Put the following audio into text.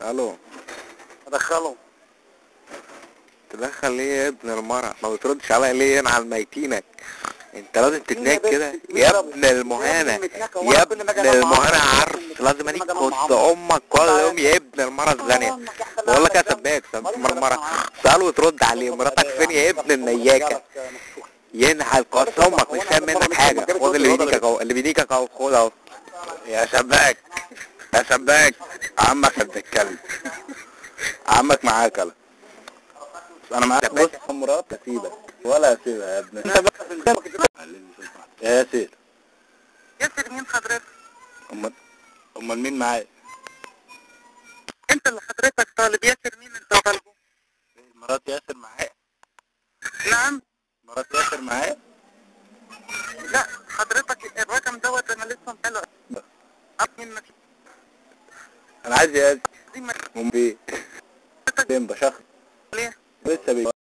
الو ادخله تدخل ليه يا ابن المرأة ما بتردش عليا ليه انا على ميتينك انت لازم تتناك كده يا ابن المهانة يا ابن المهانة عرس لازم انيك كنت امك كل يوم يا ابن المرأة الزانية بقول لك يا سباك سباك المرأة سأل وترد عليه مراتك فين يا ابن النياكة ينحل قص امك مش فاهم منك حاجة خد اللي بيديك اهو اللي بيديك اهو خد اهو يا شباك يا شباك عمك قد الكلب عمك معاك انا انا معاك بص مرات اسيبك ولا اسيبها يا ابني انت بقى يا ياسر ياسر مين حضرتك؟ امال امال مين معايا انت اللي حضرتك طالب ياسر مين انت طالبه؟ مرات ياسر معايا نعم مرات ياسر معايا لا حضرتك الرقم دوت انا لسه محله منك انا عايز ياسر دي ما امال ايه فين بشخ ليه؟ لسه بي